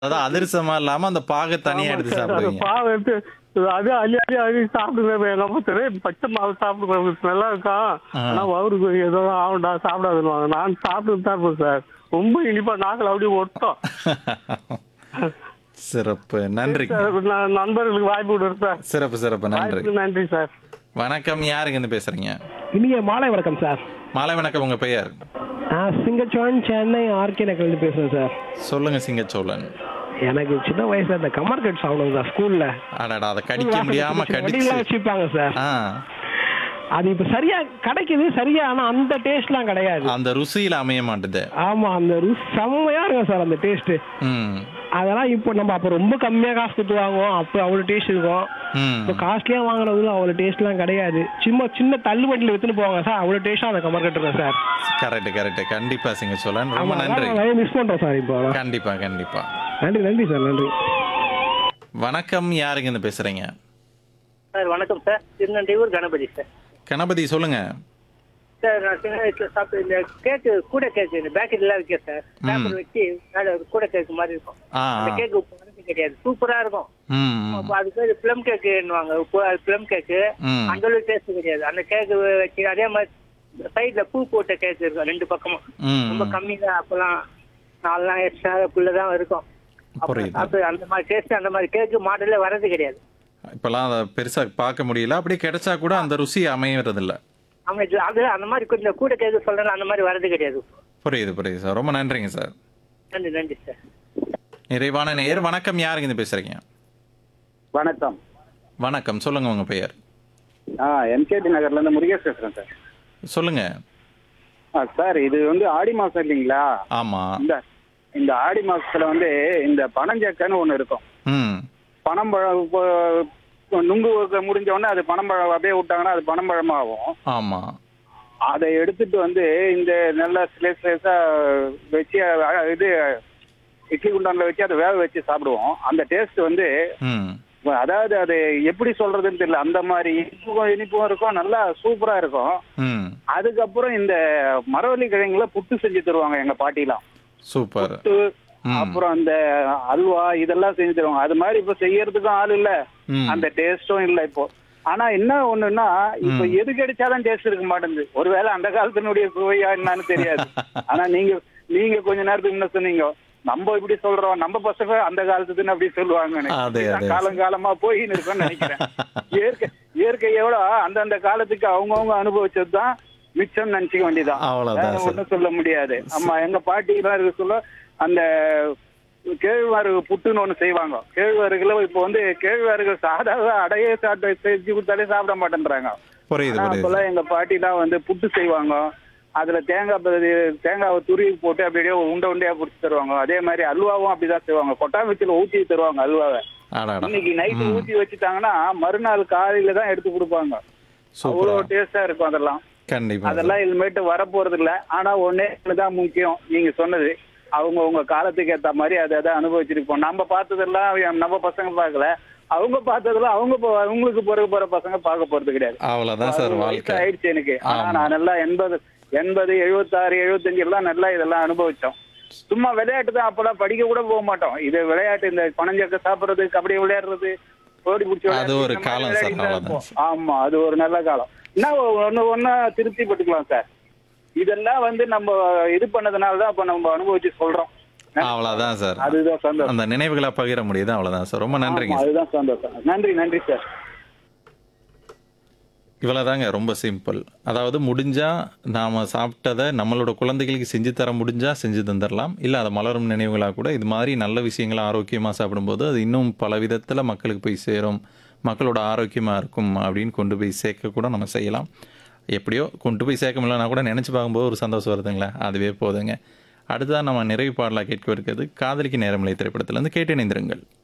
அதான் அதிரசமா இல்லாம அந்த பாகை தனியா ஆமா எடுத்து சார், அந்த சாப்பிடுவீங்க பாவை எடுத்து அது அள்ளி அள்ளி அள்ளி சாப்பிடுங்க எங்க அம்மா சரி பச்சை மாவு சாப்பிடுங்க நல்லா இருக்கும் ஆ. ஆனா வவுருக்கு ஏதோ ஆகும்டா சாப்பிடாதுன்னு நான் சாப்பிட்டு தான் இருப்பேன் சார் ரொம்ப இனிப்பா நாக்கில் அப்படியே ஒட்டும் சிறப்பு நன்றி சார், நான் நண்பர்களுக்கு வாய்ப்பு விடுறேன் சார் சிறப்பு சிறப்பு நன்றி வாய்ப்புக்கு நன்றி சார் வணக்கம் யாருங்க இருந்து பேசுறீங்க இனிய மாலை வணக்கம் சார் மாலை வணக்கம் உங்க பெயர் நான் சிங்கச்சோழன் சென்னை ஆர்கே நகர்லேருந்து பேசுகிறேன் சார் சொல்லுங்க சிங்கச்சோழன் எனக்கு சின்ன வயசுல இந்த கமர் கட் சாப்பிடுங்க சார் ஸ்கூல்ல அடடா அதை கடிக்க முடியாம கடிச்சு வடிவெல்லாம் வச்சுப்பாங்க சார் ஆ அது இப்ப சரியா கிடைக்குது சரியா ஆனா அந்த டேஸ்ட்லாம் கிடையாது அந்த ருசியில அமைய மாட்டுது ஆமா அந்த ருசி செம்மையா இருக்கும் சார் அந்த டேஸ்ட் ம் அதெல்லாம் இப்போ நம்ம அப்ப ரொம்ப கம்மியா காசு கொடுத்து வாங்குவோம் அப்போ அவ்வளவு டேஸ்ட் இருக்கும் ம் இப்போ காஸ்ட்லியா வாங்குறதுல அவ்வளவு டேஸ்ட்லாம் கிடையாது சும்மா சின்ன தள்ளு வண்டியில் வித்துன்னு போவாங்க சார் அவ்வளவு டேஸ்டா அந்த கமர் கட்டுறேன் சார் கரெக்ட் கரெக்ட் கண்டிப்பா சிங்கச்சோழன் ரொம்ப ஆமா, நன்றி அதான் நிறைய மிஸ் பண்றோம் சார் இப்போ கண்டிப்பா கண்டிப்பா நன்றி நன்றி சார் நன்றி வணக்கம் யாருங்க இருந்து பேசுறீங்க சார் வணக்கம் சார் திருநெல்வேலூர் கணபதி சார் கணபதி சொல்லுங்க சார் நான் சின்ன வயசுல சாப்பிட்டு இந்த கேக்கு கூட கேக்கு இந்த பேக்கரிலாம் இருக்கே சார் பேப்பர் வச்சு மேல ஒரு கூட கேக்கு மாதிரி இருக்கும் ஆ அந்த ஆ. கேக்கு உப்பு கிடையாது சூப்பரா இருக்கும் ம் ம். அப்ப அது பேர் பிளம் கேக்குன்னுவாங்க பிளம் கேக்கு ம். அந்த அளவுக்கு டேஸ்ட் கிடையாது அந்த கேக்கு வச்சு அதே மாதிரி சைடுல பூ போட்ட கேக் இருக்கும் ரெண்டு பக்கமும் ம், ரொம்ப ம். கம்மி தான் அப்பெல்லாம் நாலாம் எக்ஸ்ட்ராக்குள்ளதான் இருக்கும் அப்ப புரியுது. சாப்பிட்டு அந்த மாதிரி டேஸ்ட் அந்த மாதிரி கேக்கு மாடலே வரது கிடையாது இப்பெல்லாம் அதை பெருசா பார்க்க முடியல அப்படியே கிடைச்சா கூட அந்த ருசி அமையறது இல்ல அவங்க இது- அது அந்த மாதிரி கொஞ்சம் கூட கேக்கு சொல்றேன் அந்த மாதிரி வரது கிடையாது புரியுது புரியுது சார் ரொம்ப நன்றிங்க சார் நன்றி நன்றி சார் நிறைவான நேயர் வணக்கம் யாருங்க இருந்து பேசுறீங்க வணக்கம் வணக்கம் சொல்லுங்க உங்க பெயர் ஆ என்கேடி நகர்ல இருந்து முருகேஷ் பேசுறேன் சார் சொல்லுங்க ஆ சார் இது வந்து ஆடி மாசம் இல்லைங்களா ஆமா இந்த இந்த ஆடி மாசத்துல வந்து இந்த பனஞ்சக்கன்னு ஒண்ணு இருக்கும் ம் பனம்பழம் இப்போ நுங்கு முடிஞ்ச உடனே அது பனம்பழம் அப்படியே விட்டாங்கன்னா அது பனம்பழமாகும் ஆமா அதை எடுத்துட்டு வந்து இந்த நல்லா ஸ்லேஸ் ஸ்லேஸா வச்சு அ- இது இட்லி குண்டான்ல வச்சு அதை வேக வச்சு சாப்பிடுவோம் அந்த டேஸ்ட் வந்து ம் அதாவது அது எப்படி சொல்றதுன்னு தெரியல அந்த மாதிரி இனிப்பும் இனிப்பும் இருக்கும் நல்லா சூப்பரா இருக்கும் ம் அதுக்கப்புறம் இந்த மரவள்ளி கிழங்குல புட்டு செஞ்சு தருவாங்க எங்க பாட்டிலாம் சூப்பர் புட்டு ம். அப்புறம் அந்த அல்வா இதெல்லாம் செஞ்சு தருவாங்க அது மாதிரி இப்ப செய்யறதுக்கும் ஆள் இல்ல ம். அந்த டேஸ்டும் இல்ல இப்போ ஆனா என்ன ஒண்ணுன்னா இப்ப எது கிடைச்சாலும் டேஸ்ட் இருக்க மாட்டேங்குது ஒருவேளை அந்த காலத்தினுடைய சுவையா என்னன்னு தெரியாது ஆனா நீங்க நீங்க கொஞ்ச நேரத்துக்கு முன்ன சொன்னீங்க நம்ம இப்படி சொல்றோம் நம்ம பசங்க அந்த காலத்துக்குன்னு அப்படி சொல்லுவாங்க அதே, அதே. காலங்காலமா போயின்னு இருக்கும்னு நினைக்கிறேன் இயற்கை இயற்கையோட அந்தந்த காலத்துக்கு அவங்கவுங்க அனுபவிச்சதுதான் மிச்சம் நினைச்சுக்க வேண்டியதான் அவ்வளவுதான் வேற சார். ஒண்ணும் சொல்ல முடியாது ஆமா எங்க பாட்டி எல்லாம் இருக்க சொல்ல அந்த கேழ்வரகு புட்டுன்னு ஒண்ணு செய்வாங்க கேழ்வரகுல இப்ப வந்து கேழ்வரகு சாதாரண அடையே சாப்பிட்டு செஞ்சு கொடுத்தாலே சாப்பிட மாட்டேன்றாங்க புரியுது ஆனா புரியுது அப்பெல்லாம் எங்க பாட்டி எல்லாம் வந்து புட்டு செய்வாங்க அதுல தேங்காய் பதி- தேங்காவை துருவி போட்டு அப்படியே உண்டை உண்டையா புடிச்சு தருவாங்க அதே மாதிரி அல்வாவும் அப்படிதான் செய்வாங்க கொட்டாம்பச்சில ஊத்தி தருவாங்க அல்வாவை அடாடா இன்னைக்கு நைட்டு ம். ஊத்தி வச்சுட்டாங்கன்னா மறுநாள் காலையில தான் எடுத்து கொடுப்பாங்க சூப்பரா அவ்வளவு டேஸ்டா இருக்கும் அதெல்லாம் கண்டிப்பா சார். அதெல்லாம் இனிமேட்டு வரப்போறது இல்ல ஆனா ஒன்னே தான் முக்கியம் நீங்க சொன்னது அவங்க உங்க காலத்துக்கு ஏத்த மாதிரி அதை அதை அனுபவிச்சிருப்போம் நம்ம பார்த்ததெல்லாம் என் நம்ம பசங்க பார்க்கல அவங்க பார்த்ததெல்லாம் அவங்க போ- அவங்களுக்கு பிறகு போற பசங்க பார்க்க போறது கிடையாது அவ்வளவுதான் சார் அது வாழ்க்கை வயசு ஆயிடுச்சு எனக்கு ஆனா ஆமா. நான் நல்லா எண்பது எண்பது எழுபத்தாறு எழுபத்தஞ்சு எல்லாம் நல்லா இதெல்லாம் அனுபவிச்சோம் சும்மா விளையாட்டு தான் அப்பெல்லாம் படிக்க கூட போக மாட்டோம் இது விளையாட்டு இந்த பனஞ்சக்க சாப்பிடுறது கபடி விளையாடுறது ஓடி பிடிச்சி அது ஒரு காலம் சார், அவ்வளவுதான் சார். ஆமா அது ஒரு நல்ல காலம் என்ன ஒண்ணு ஒண்ணா திருப்தி பட்டுக்கலாம் சார் இதெல்லாம் வந்து நம்ம இது பண்ணதுனால தான் இப்ப நம்ம அனுபவிச்சு சொல்றோம் அவ்வளவுதான் சார் அதுதான் சந்தோஷம் அந்த நினைவுகளை பகிர முடியுது அவ்வளவுதான் சார் ரொம்ப நன்றிங்க ஆமா, சார் அதுதான் சந்தோஷம் நன்றி நன்றி சார் இவ்வளவுதாங்க ரொம்ப சிம்பிள் அதாவது முடிஞ்சா நாம சாப்பிட்டதை நம்மளோட குழந்தைகளுக்கு செஞ்சு தர முடிஞ்சா செஞ்சு தந்துடலாம் இல்ல அதை மலரும் நினைவுகளாக கூட இது மாதிரி நல்ல விஷயங்களை ஆரோக்கியமா சாப்பிடும்போது அது இன்னும் பல விதத்துல மக்களுக்கு போய் சேரும் மக்களோட ஆரோக்கியமா இருக்கும் அப்படின்னு கொண்டு போய் சேர்க்க கூட நம்ம செய்யலாம் எப்படியோ கொண்டு போய் சேர்க்க முடியலனா கூட நினைச்சு பார்க்கும்போது ஒரு சந்தோஷம் வருதுங்களே அதுவே போதுங்க அடுத்ததான் நம்ம நிறைவு பாடலாக கேட்க இருக்கிறது காதலிக்கு நேரமில்லை திரைப்படத்திலிருந்து கேட்டு இணைந்திருங்கள்